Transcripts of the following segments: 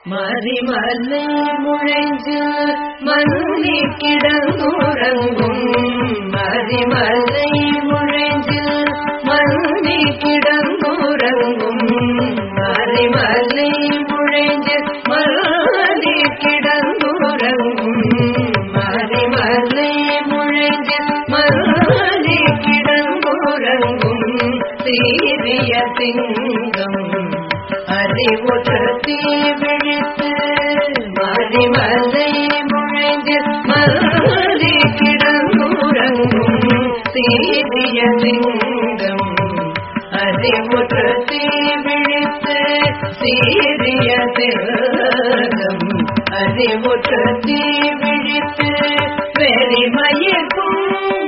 மறிமலை முழைஞ்சு மன்னி கிடந்துறங்கும் மறிமலை முழைஞ்சு மன்னி கிடந்துறங்கும் மறிமலை முழைஞ்சு மன்னி கிடந்துறங்கும் மறிமலை முழைஞ்சு மன்னி கிடந்துறங்கும் சீரிய சிங்கம் அறிவுற்றத்தி விழித்து மறிமலை முழைந்து மறி கிடந்துறங்கும் சீரிய சிங்கம் அறிவுற்றத்தி விழித்து சீரிய சிங்கம் அறிவுற்றத்தி விழித்து வெறிமயக்கும்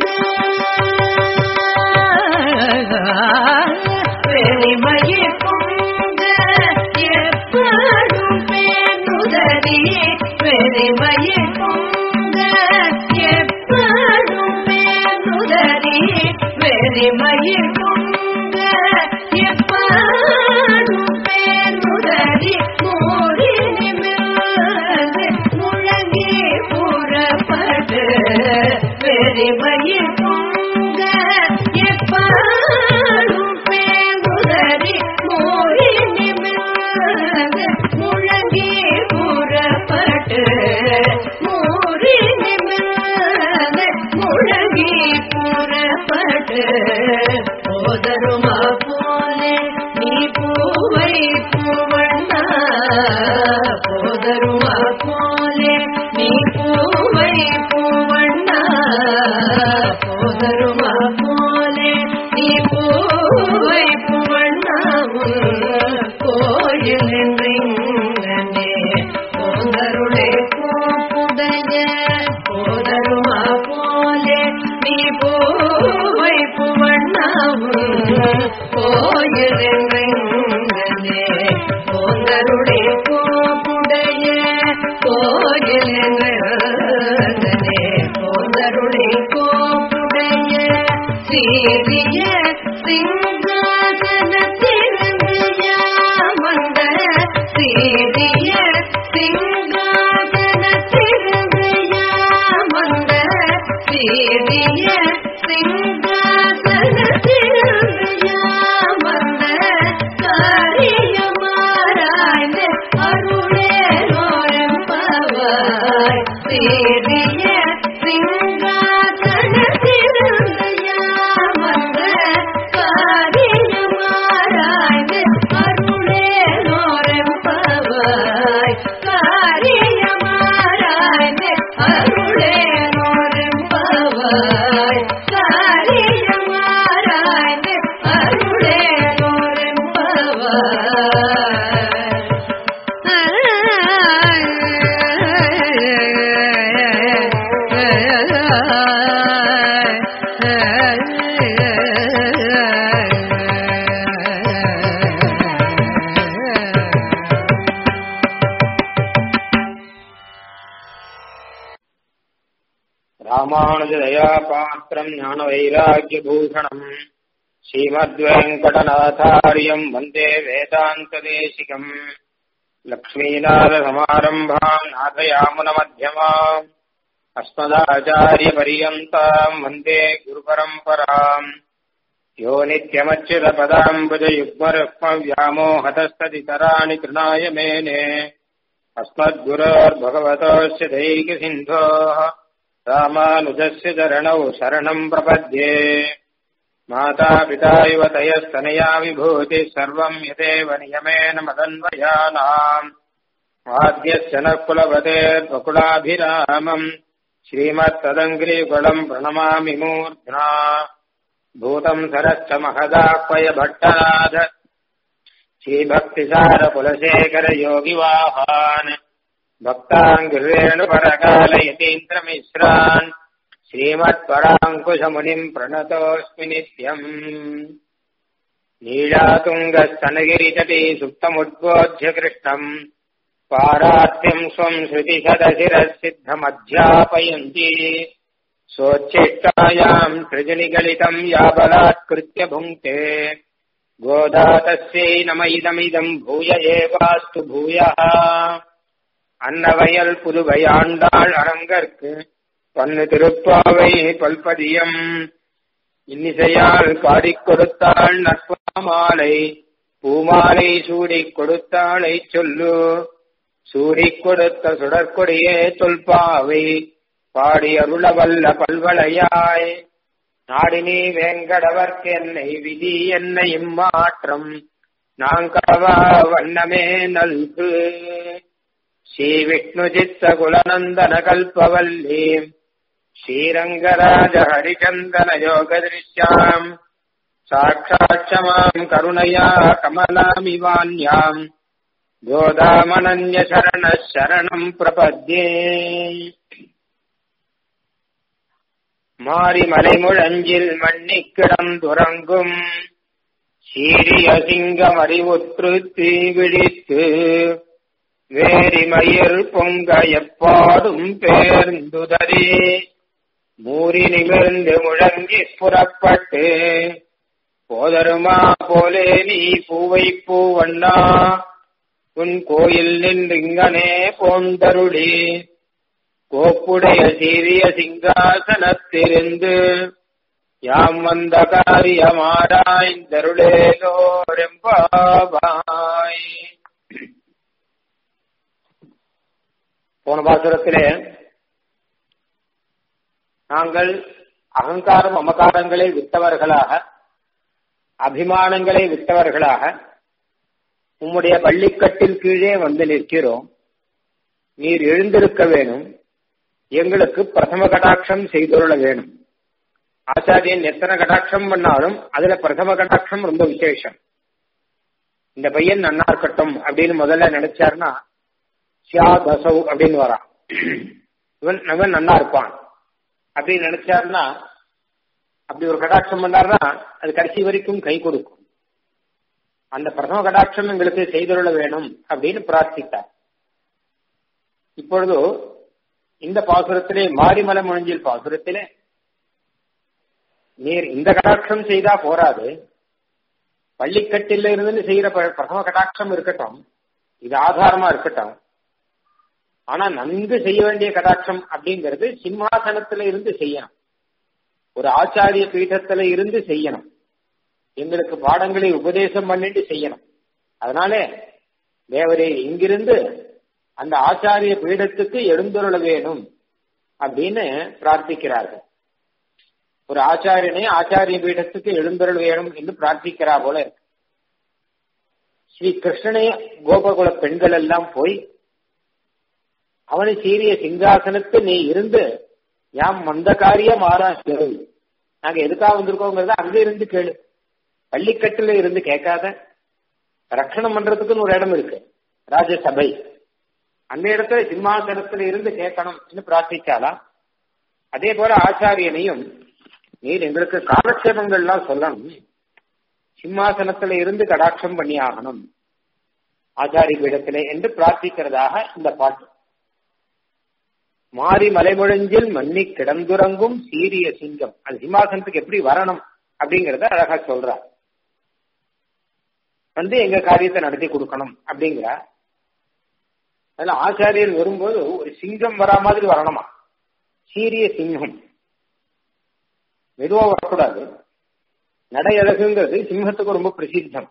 வெறிமயக்கும் எப்படும் பேணுதறி வெறிமயக்கும் எப்படும் பேணுதறி வெறிமயக்கும் எப்படும் பேணுதறி மூடி நிமிர்ந்து முழங்கி புறப்பட்டு வெறிமயக்கும் எப்பாடும் பேணுதறி மூடி நிமிர்ந்து முழங்கி புறப்பட்டு மூடி நிமிர்ந்து முழங்கி புறப்பட்டு போதருமா போலே நீ பூவை பூவண்ணா போதருமா போலே நீ பூவை பூவண்ணா போதருமா போலே நீ பூவை பூவண்ணா கோயில் நின்றே போதருளே கோப்புடைய போதருமா போலே நீ பூவை பூவண்ணாவும் கோயில் நின்றே போதருளே கோப்புடைய கோயில் நின்றே போதருளே கோப்புடைய சீரிய சிங்காசனத்திலிருந்து யாமந்த சீரிய சிங்காசனத்திலிருந்து யாமந்த சீரிய சிங்காசனத்திலிருந்து யாமந்த காரியமாராய்ந்து அருளே நோயம் பவாய் சீரிய சிங்காசனத்திலிருந்து யாமந்த காரியமாராய்ந்து அருளே நோயம் பவாய் காரியமாராய்ந்து அருளே நோயம் பவாய் காரியமாராய்ந்து அருளே நோயம் ராமானுஜதயா பாத்திரம் ஞான வைராக்கியபூஷணம் ஸ்ரீமத்வேங்கடநாதாரியம் வந்தே வேதாந்ததேசிகம் லக்ஷ்மீநாதசமாரம்பாம் நாதயாமுனமத்தியமாம் अस्मदाचार्यपर्यन्ताम् वन्दे गुरुपरम्पराम् यो नित्यमच्युतपदाम्बुजयुग्मरुक्मव्यामोहतस्तदितराणि तृणाय मेने अस्मद्गुरोर्भगवतोऽस्य दैकसिन्धोः रामानुजस्य चरणौ शरणम् प्रपद्ये मातापिता युवतयस्तनया विभूतिः सर्वम् यदेव नियमेन मदन्वयानाम् आद्यस्य न कुलपतेर्वकुलाभिरामम् श्रीमत्तदङ्ग्रीकुलम् प्रणमामि मूर्ध्ना भूतम् सरश्च महदाह्वय भट्टनाथ श्रीभक्तिसारकुलशेखर योगिवाहान् भक्ताङ्गिरेणुपरकालयतीन्द्रमिश्रान् श्रीमत्पराङ्कुशमुनिम् प्रणतोऽस्मि नित्यम् नीलातुङ्गस्तनगिरितटी सुप्तमुद्बोध्य कृष्णम् पारात्यम् स्वम् श्रुतिशतशिरः सिद्धमध्यापयन्ति सोच्छिष्टायाम् सृजनिगलितम् या बलात्कृत्य भुङ्क्ते கோதா தஸ்யை நம இதமிதம் பூய ஏவாஸ்து பூயः அன்னவயல் புதுவை ஆண்டாள் அரங்கற்கு பன்னு திருப்பாவை பல்பதியம் இன்னிசையால் பாடிக் கொடுத்தாள் நற்பமாலை பூமாலை சூடிக் கொடுத்தாளை சொல்லு சூடிக் கொடுத்த சுடற்கொடியே தொல்பாவை பாடி அருளவல்ல பல்வளையாய் நாடினி வேங்கடவர்க்கு என்னை விதி என்னை இம்மாற்றம் நாங்கவா வண்ணமே நல்கு ஸ்ரீ விஷ்ணு சித்த குலநந்தன கல்பவல்லி ஸ்ரீரங்கராஜ ஹரிச்சந்தன யோக திருஷ்யாம் சாட்சாட்சமாம் கருணையா கமலாமிவான்யாம் கோதாமனன்ய சரண சரணம் பிரபத்யே மாரிமலை முழஞ்சில் மண்ணி கிடந்துறங்கும் சீரிய சிங்கம் அறிவுற்று தீ விழித்து வேரிமயிர் பொங்க எப்பாடும் பேர்ந்துதறி மூறி நிமிர்ந்து முழங்கி புறப்பட்டு போதருமா போலே நீ பூவை பூவண்ணா உன் கோயில் நின்றிங்கனே போந்தருளி கோப்புடைய சீரிய சிங்காசனத்திருந்து யாம் வந்த காரியமாராய்ந்தருளேலோரெம்பாவாய் போன பாசுரத்திலே நாங்கள் அகங்காரம் அமகாரங்களை விட்டவர்களாக அபிமானங்களை விட்டவர்களாக உம்முடைய பள்ளிக்கட்டில் கீழே வந்து நிற்கிறோம் நீர் எழுந்திருக்க வேணும் எங்களுக்கு பிரதம கடாட்சம் செய்துள்ள வேணும் ஆச்சாரியன் எத்தனை கடாட்சம் பண்ணாலும் அதுல பிரதம கடாட்சம் ரொம்ப விசேஷம் இந்த பையன் நன்னா இருக்கட்டும் அப்படின்னு முதல்ல நினைச்சாருன்னா சியா தசௌ அப்படின்னு வரான் இவன் இவன் நன்னா இருப்பான் அப்படின்னு நினைச்சாருன்னா அப்படி ஒரு கடாட்சம் பண்ணாருன்னா அது கடைசி வரைக்கும் கை கொடுக்கும் அந்த பிரதம கடாட்சம் எங்களுக்கு செய்துள்ள வேணும் அப்படின்னு பிரார்த்தித்தார் இப்பொழுது இந்த பாசுரத்திலே மாரிமலை முழஞ்சில் பாசுரத்திலே நீர் இந்த கடாட்சம் செய்தா போராது பள்ளிக்கட்டில இருந்து செய்யற பிரதம கடாட்சம் இருக்கட்டும் இது ஆதாரமா இருக்கட்டும் ஆனா நன்கு செய்ய வேண்டிய கடாட்சம் அப்படிங்கிறது சிம்மாசனத்துல இருந்து செய்யணும் ஒரு ஆச்சாரிய பீഠத்துல இருந்து செய்யணும் எங்களுக்கு பாடங்களை உபதேசம் பண்ணிட்டு செய்யணும் அதனால தேவரே இங்கிருந்து அந்த ஆச்சாரிய பீடத்துக்கு எழுந்துருள வேணும் அப்படின்னு பிரார்த்திக்கிறார்கள் ஒரு ஆச்சாரியனே ஆச்சாரிய பீடத்துக்கு எழுந்தருள் வேணும் என்று பிரார்த்திக்கிறா போல இருக்கு ஸ்ரீ கிருஷ்ணனே கோபகுல பெண்கள் எல்லாம் போய் அவனை சீரிய சிங்காசனத்து நீ இருந்து யாம் மந்த காரியம் ஆறா கேளு நாங்க எதுக்காக வந்திருக்கோங்கிறத அங்க இருந்து கேளு பள்ளிக்கட்டுல இருந்து கேட்காத ரட்சணம் பண்றதுக்குன்னு ஒரு இடம் இருக்கு ராஜசபை அந்த இடத்துல சிம்மாசனத்துல இருந்து கேட்கணும் பிரார்த்திச்சாலா அதே போல ஆச்சாரியனையும் நீர் எங்களுக்கு காலக்ஷேபங்கள்லாம் சொல்லணும் சிம்மாசனத்துல இருந்து கடாட்சம் பண்ணி ஆகணும் ஆச்சாரிய பீடத்திலே என்று பிரார்த்திக்கிறதாக இந்த பாட்டு மாறி மலைமுழஞ்சில் மண்ணி கிடந்துறங்கும் சீரிய சிங்கம் அது சிம்மாசனத்துக்கு எப்படி வரணும் அப்படிங்கறத அழகா சொல்றார் வந்து எங்க காரியத்தை நடத்தி கொடுக்கணும் அப்படிங்கிற அதுல ஆச்சாரியர் வரும்போது ஒரு சிங்கம் வரா மாதிரி வரணுமா சீரிய சிங்கம் மெதுவா வரக்கூடாது நடை அழகுங்கிறது சிம்மத்துக்கு ரொம்ப பிரசித்தம்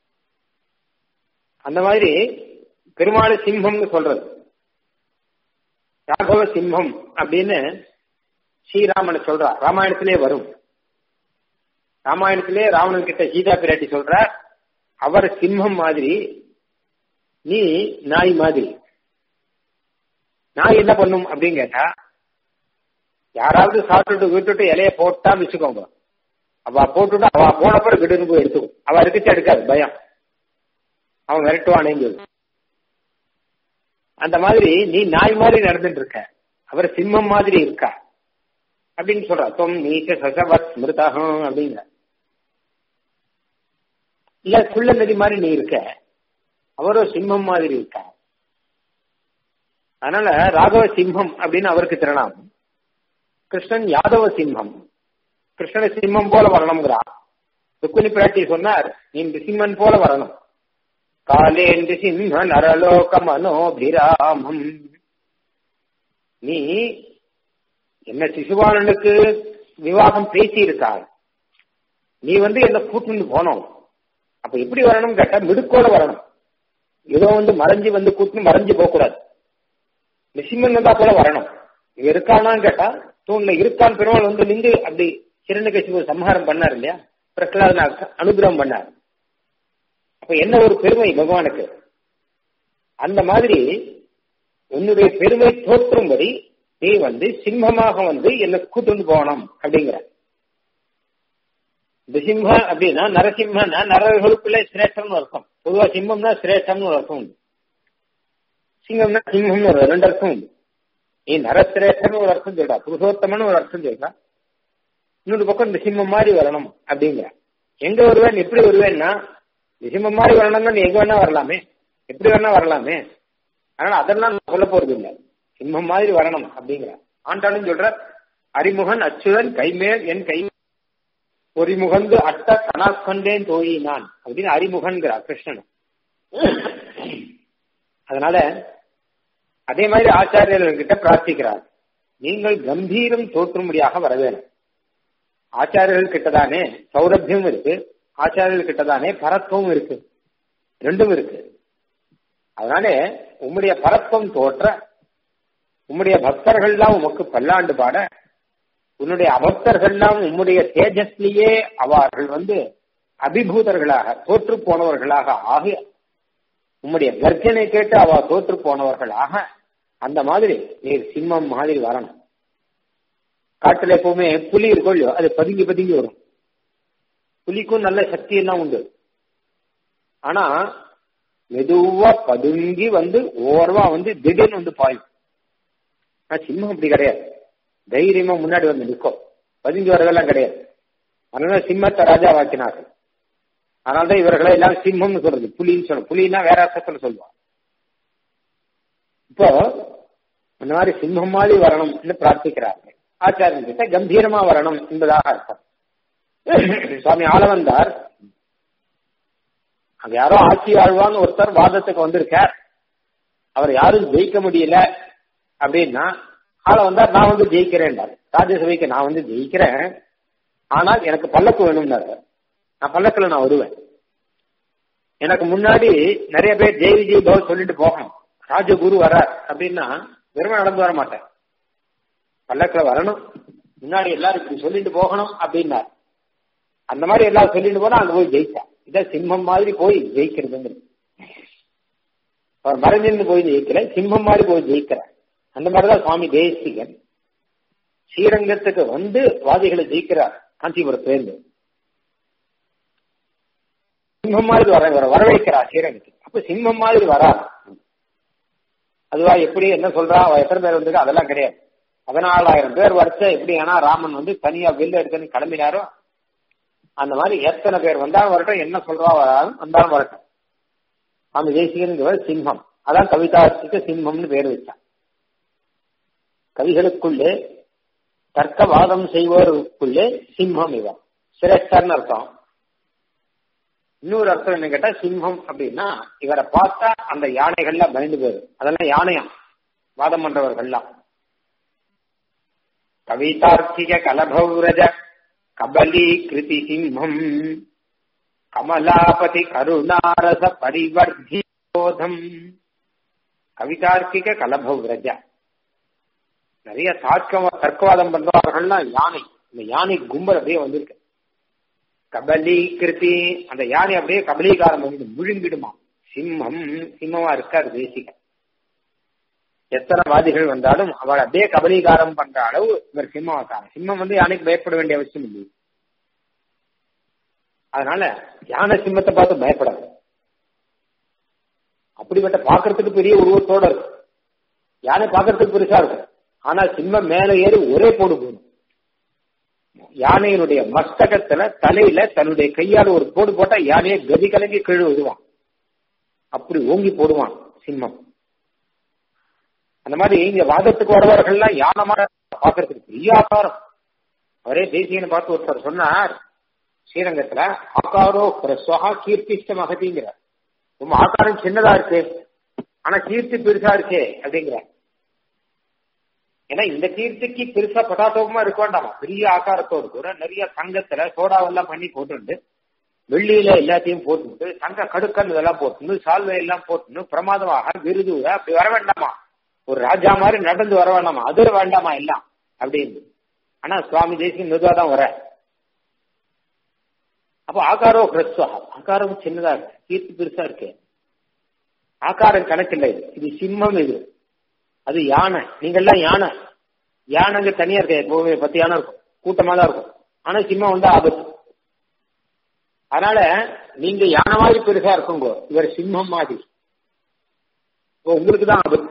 அந்த மாதிரி பெருமாள் சிம்மம்னு சொல்றது ராகவ சிம்மம் அப்படின்னு ஸ்ரீராமனை சொல்றா ராமாயணத்திலே வரும் ராமாயணத்திலே ராவணன் கிட்ட சீதா பிராட்டி சொல்ற அவர் சிம்மம் மாதிரி நீ நாய் மாதிரி நாய் என்ன பண்ணும் அப்படின்னு கேட்டா யாராவது சாப்பிட்டுட்டு விட்டுட்டு இலைய போட்டா வச்சுக்கோங்க அவ போட்டுட்டு அவ போன பிறகு கிட்டு போய் எடுத்துக்கும் அவ இருக்குச்சு எடுக்காது பயம் அவன் விரட்டுவானே சொல்லு அந்த மாதிரி நீ நாய் மாதிரி நடந்துட்டு இருக்க அவர் சிம்மம் மாதிரி இருக்கா அப்படின்னு சொல்றா தொம் நீச்ச சசவத் ஸ்மிருதகம் அப்படிங்கிற இல்ல குள்ள நதி மாதிரி நீ இருக்க அவரோ சிம்மம் மாதிரி இருக்கா அதனால ராகவ சிம்மம் அப்படின்னு அவருக்கு திருநாமம் கிருஷ்ணன் யாதவ சிம்மம் கிருஷ்ணன சிம்மம் போல வரணுங்கிறா ருக்குனி பிராட்டி சொன்னார் நீ நிசிம்மன் போல வரணும் காலேந்து சிம்ம நரலோக மனோபிராமம் நீ என்ன சிசுபாலனுக்கு விவாகம் பேசி இருக்கார் நீ வந்து என்ன கூட்டிட்டு போனோம் அப்ப எப்படி வரணும் கேட்டா மிடுக்கோட வரணும் ஏதோ வந்து மறைஞ்சு வந்து கூட்டு மறைஞ்சு போக கூடாது நிசிம்மன் வந்தா போல வரணும் இங்க இருக்கானான்னு கேட்டா தூண்ல இருக்கான் பெருமாள் வந்து நின்று அப்படி சிறந்த கட்சி சம்ஹாரம் பண்ணார் இல்லையா பிரகலாதன அனுகிரகம் பண்ணார் அப்ப என்ன ஒரு பெருமை பகவானுக்கு அந்த மாதிரி உன்னுடைய பெருமை தோற்றும்படி நீ வந்து சிம்மமாக வந்து என்ன கூட்டு போகணும் அப்படிங்கிற இந்த சிம்ம அப்படின்னா நரசிம்மன்னா நரர்களுக்குள்ள சிரேஷ்டம்னு அர்த்தம் பொதுவா சிம்மம்னா சிரேஷ்டம்னு ஒரு அர்த்தம் உண்டு சிங்கம்னா சிம்மம்னு ஒரு ரெண்டு அர்த்தம் உண்டு நீ நரசிரேஷ்டம்னு ஒரு அர்த்தம் சொல்றா புருஷோத்தமன்னு ஒரு அர்த்தம் சொல்றா இன்னொரு பக்கம் இந்த சிம்மம் மாதிரி வரணும் அப்படிங்கிற எங்க வருவேன் எப்படி வருவேன்னா சிம்மம் மாதிரி வரணும்னா நீ எங்க வேணா வரலாமே எப்படி வேணா வரலாமே அதனால அதெல்லாம் நான் சொல்ல போறது இல்லை சிம்மம் மாதிரி வரணும் அப்படிங்கிற ஆண்டாளும் சொல்ற அறிமுகன் அச்சுதன் கைமேல் என் கை பொறிமுகந்து அட்ட கணாக்கண்டேன் தோயி நான் அப்படின்னு அறிமுகன்கிறார் கிருஷ்ணன் அதனால அதே மாதிரி ஆச்சாரியர்கிட்ட பிரார்த்திக்கிறார் நீங்கள் கம்பீரம் தோற்றும்படியாக வர வேணும் ஆச்சாரியர்கள் கிட்டதானே சௌரபியம் இருக்கு ஆச்சாரியர்கள் கிட்டதானே பரத்துவம் இருக்கு ரெண்டும் இருக்கு அதனால உம்முடைய பரத்துவம் தோற்ற உம்முடைய பக்தர்கள்லாம் உமக்கு பல்லாண்டு பாட உன்னுடைய அபக்தர்கள்லாம் உம்முடைய தேஜஸ்லியே அவர்கள் வந்து அபிபூதர்களாக தோற்று போனவர்களாக ஆகி உம்முடைய கர்ஜனை கேட்டு அவ தோற்று போனவர்களாக அந்த மாதிரி நீர் சிம்மம் மாதிரி வரணும் காட்டுல எப்பவுமே புலி இருக்கோ இல்லையோ அது பதுங்கி பதுங்கி வரும் புலிக்கும் நல்ல சக்தி எல்லாம் உண்டு ஆனா மெதுவா பதுங்கி வந்து ஓரமா வந்து திடீர்னு வந்து பாயும் ஆனா சிம்மம் அப்படி கிடையாது தைரியமா முன்னாடி வந்து நிற்கும் பதுங்கி வரதெல்லாம் கிடையாது அதனால சிம்மத்தை ராஜா வாக்கினார்கள் அதனால்தான் இவர்களை எல்லாம் சிம்மம்னு சொல்றது புலின்னு சொல்ல புலின்னா வேற அர்த்தத்துல சொல்லுவாங்க இப்போ இந்த மாதிரி சிம்மம் மாதிரி வரணும்னு பிரார்த்திக்கிறார்கள் ஆச்சாரியன் கிட்ட கம்பீரமா வரணும் என்பதாக அர்த்தம் சுவாமி ஆளவந்தார் அங்க யாரோ ஆட்சி ஆழ்வான்னு ஒருத்தர் வாதத்துக்கு வந்திருக்கார் அவர் யாரும் ஜெயிக்க முடியல அப்படின்னா ஆள வந்தார் நான் வந்து ஜெயிக்கிறேன் ராஜ்யசபைக்கு நான் வந்து ஜெயிக்கிறேன் ஆனால் எனக்கு பல்லக்கு வேணும்னாரு நான் பல்லக்கில் நான் வருவேன் எனக்கு முன்னாடி நிறைய பேர் ஜெய் விஜய் பவ் சொல்லிட்டு போகணும் ராஜகுரு வரார் அப்படின்னா வெறுமை நடந்து வர மாட்டேன் பல்லக்கில் வரணும் முன்னாடி எல்லாரும் இப்படி சொல்லிட்டு போகணும் அப்படின்னார் அந்த மாதிரி எல்லாரும் சொல்லிட்டு போனா அங்க போய் ஜெயிச்சா இதான் சிம்மம் மாதிரி போய் ஜெயிக்கிறதுங்கிறது அவர் மறைஞ்சிருந்து போய் ஜெயிக்கல சிம்மம் மாதிரி போய் ஜெயிக்கிறார் அந்த மாதிரிதான் சுவாமி தேசிகன் ஸ்ரீரங்கத்துக்கு வந்து வாதிகளை ஜெயிக்கிறார் காஞ்சிபுரத்திலிருந்து சிம்மம் மாதிரி வர வர வரவேற்கிறார் ஸ்ரீரங்கத்துக்கு அப்ப சிம்மம் மாதிரி வரா அதுவா எப்படி என்ன சொல்றா அவ எத்தனை பேர் வந்திருக்கா அதெல்லாம் கிடையாது பதினாலாயிரம் பேர் வரைச்ச எப்படி ஏன்னா ராமன் வந்து தனியா வில்லு எடுத்துன்னு கிளம்பினாரோ அந்த மாதிரி எத்தனை பேர் வந்தாலும் வரட்டும் என்ன சொல்றா வராலும் வந்தாலும் வரட்டும் அந்த தேசிகன் சிம்மம் அதான் கவிதார்த்திக்கு சிம்மம்னு பேர் வச்சான் கவிகளுக்குள்ளே தர்க்கவாதம் செய்வோருக்குள்ளே சிம்மம் இவன் சிரேஷ்டர்னு அர்த்தம் இன்னொரு அர்த்தம் என்ன கேட்டா சிம்மம் அப்படின்னா இவரை பார்த்தா அந்த யானைகள்லாம் பயந்து போயிடும் அதெல்லாம் யானையாம் வாதம் பண்றவர்கள்லாம் கவிதார்த்திக கலபௌரஜ கபலி கிருதி சிம்மம் கமலாபதி கருணாரச பரிவர்த்தியோதம் கவிதார்க்கிக கலபௌரஜ நிறைய தார்க்க தர்க்கவாதம் பண்றவர்கள்லாம் யானை இந்த யானை கும்பல் அப்படியே வந்திருக்கு கபலி கிருதி அந்த யானை அப்படியே கபலீகாரம் வந்து முழுங்கிடுமா சிம்மம் சிம்மமா இருக்காரு தேசிக எத்தனை வாதிகள் வந்தாலும் அவள் அப்படியே கபலீகாரம் பண்ற அளவு இவர் சிம்மம் சிம்மம் வந்து யானைக்கு பயப்பட வேண்டிய அவசியம் இல்லை அதனால யானை சிம்மத்தை பார்த்து பயப்படாது அப்படிப்பட்ட பாக்குறதுக்கு பெரிய உருவத்தோட இருக்கு யானை பாக்குறதுக்கு பெருசா இருக்கு ஆனா சிம்மம் மேல ஏறி ஒரே போடு போடும் யானையினுடைய மஸ்தகத்துல தலையில தன்னுடைய கையால ஒரு போடு போட்டா யானையை கதி கலங்கி கீழே விடுவான் அப்படி ஓங்கி போடுவான் சிம்மம் அந்த மாதிரி இங்க வாதத்துக்கு வருவார்கள்லாம் யானை மாதிரி பாக்குறதுக்கு பெரிய ஆகாரம் அவரே தேசியனை பார்த்து ஒருத்தர் சொன்னார் ஸ்ரீரங்கத்துல ஆகாரோ ஹ்ரஸ்வஹா கீர்த்திஷ்ட மகதிங்கிற ரொம்ப ஆகாரம் சின்னதா இருக்கு ஆனா கீர்த்தி பெருசா இருக்கே அப்படிங்கிற ஏன்னா இந்த கீர்த்திக்கு பெருசா பட்டாட்டோகமா இருக்க வேண்டாமா பெரிய ஆகாரத்தோடு கூட நிறைய தங்கத்துல சோடாவெல்லாம் பண்ணி போட்டுண்டு வெள்ளியில எல்லாத்தையும் போட்டுட்டு தங்க கடுக்கல் இதெல்லாம் போட்டுன்னு சால்வை எல்லாம் போட்டுன்னு பிரமாதமாக விருது அப்படி வர வேண்டாமா ஒரு ராஜா மாதிரி நடந்து வர வேண்டாமா அது வேண்டாமா எல்லாம் அப்படின்னு ஆனா சுவாமி தேசியம் மெதுவா தான் வர அப்போ ஆகாரோ ஹ்ரஸ்வா ஆகாரம் சின்னதா இருக்கு கீர்த்தி பெருசா இருக்கு ஆகாரம் கணக்கில்லை இது இது சிம்மம் இது அது யானை நீங்கெல்லாம் யானை யானைங்க தனியா இருக்கு எப்பவுமே பத்து யானை இருக்கும் கூட்டமா தான் இருக்கும் ஆனா சிம்மம் வந்து ஆபத்து அதனால நீங்க யானை மாதிரி பெருசா இருக்குங்க இவர் சிம்மம் மாதிரி உங்களுக்கு தான் ஆபத்து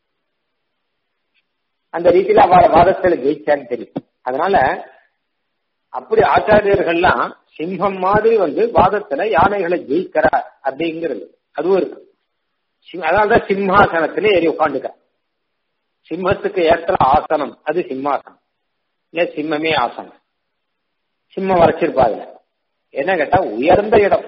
அந்த ரீதியில அவ வாதத்துல ஜெயிச்சான்னு தெரியும் அதனால அப்படி ஆச்சாரியர்கள்லாம் சிம்மம் மாதிரி வந்து வாதத்துல யானைகளை ஜெயிக்கிறார் அப்படிங்கிறது அதுவும் இருக்கு அதனாலதான் சிம்மாசனத்துல ஏறி உட்காந்துக்க சிம்மத்துக்கு ஏற்ற ஆசனம் அது சிம்மாசனம் இல்ல சிம்மமே ஆசனம் சிம்மம் வரைச்சிருப்பாங்க என்ன கேட்டா உயர்ந்த இடம்